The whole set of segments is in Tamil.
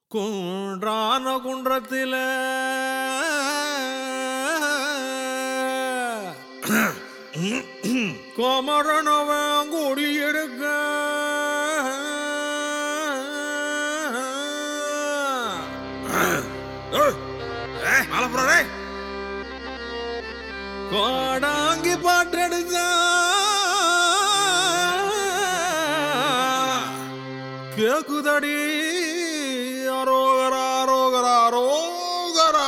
குன்றான குன்றத்தில கோமரனவன் குடியிருக்க கோடாங்கி பாட்டெடுக்க கேக்குதடி அரோகரா அரோகரா அரோகரா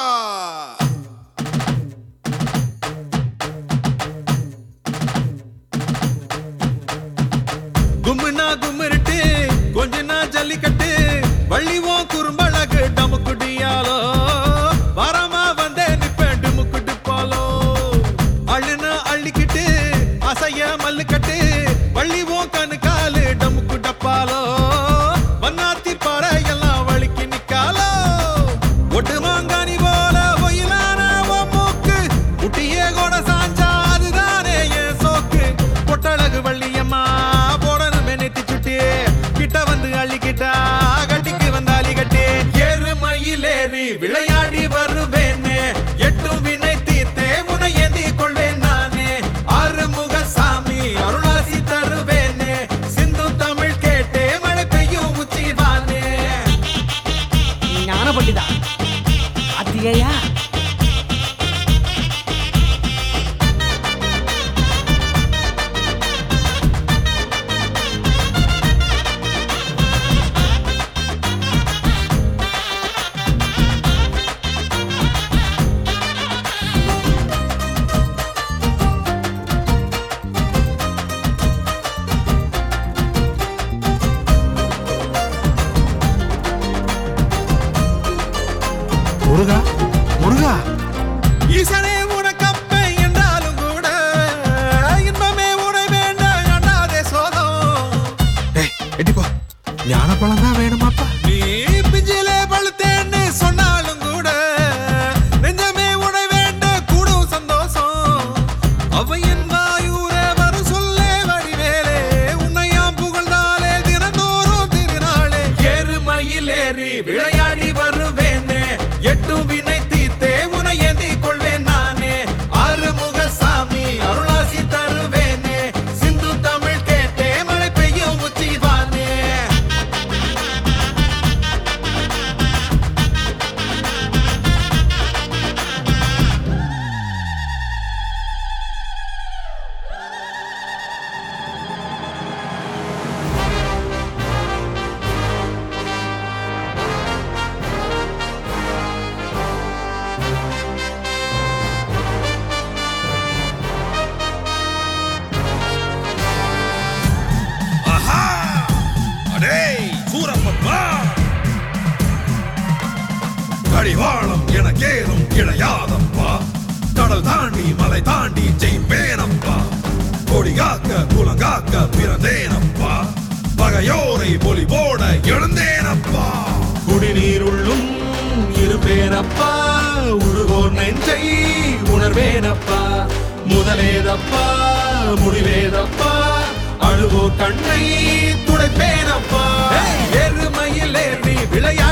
கும்முனா கும்மிருட்டு கொஞ்ச நாள் ஜல்லிக்கட்டு வள்ளிவோம் குறும்பழகு டமுக்குடியாலோ வரமா வந்தே நிப்பேன் டுமுக்குட்டு பாலோ அள்ளுனா அள்ளிக்கிட்டு அசைய மல்லுக்கட்டு வள்ளிவோம் கண்ணு காலு டமுக்கு டப்பாலோ வண்ணாத்தி பாறை எல்லாம் வலிக்கு நிக்காலோ ஒட்டு மாங்கானி போல ஒயிலான உன் மூக்கு முட்டியே கூட சாஞ்சா அதுதானே என் சோக்கு பொட்டழகு வள்ளியம்மா போடணுமே நெத்தி சுட்டி கிட்ட வந்து அள்ளிக்கிட்டா கட்டிக்கு வந்தாலி கட்டி எருமையிலேறி விளையாடி வருவேனே எட்டும் வினை தீர்த்தே முனை ஏந்தி கொள்வேன் நானே ஆறுமுக சாமி அருளாசி தருவேனே சிந்து தமிழ் கேட்டே மழை பெய்யும் உச்சி வானே ஞான பண்டிதா அத்தியா முருகா முருகா ஈசனே உனக்கப்ப என்றாலும் கூட இன்பமே உனை வேண்டாம் அண்ணாதே சோதம் ஏய் எட்டிப்போ ஞானப்பழம் தான் வேணுமாப்பா நீ பிஞ்சிலே பழுத்தேன்னு சொன்னாலும் கூட நெஞ்சமே உனை வேண்ட கூடும் சந்தோஷம் அவையின் வாயூர வரும் சொல்லே வடிவேலே உன்னையாம் புகழ்ந்தாலே தினந்தோறும் திருநாளே எருமையிலேறி விளையாடி வருவேனே எட்டும் வினை தீர்த்தே உனை ஏந்தி கொள்வேன் நானே ஆறுமுக சாமி அருளாசி தருவேனே சிந்து தமிழ் கேட்டே மழை பெய்யும் உச்சி வானே அடேய் சூரப்பப்பா கடிவாளம் எனக்கேதும் கிடையாதப்பா கடல் தாண்டி மலை தாண்டி ஜெயிப்பேனப்பா கொடி காக்க குலங்காக்க பிறந்தேனப்பா பகையோரை பொலி போட எழுந்தேனப்பா குடிநீர் உள்ளும் இருப்பேனப்பா உருகோர் நெஞ்சை உணர்வேனப்பா முதலேதப்பா முடிவேதப்பா அழுவோ கண்ணை துடைப்பேனப்பா எருமையில் ஏறி விளையாடி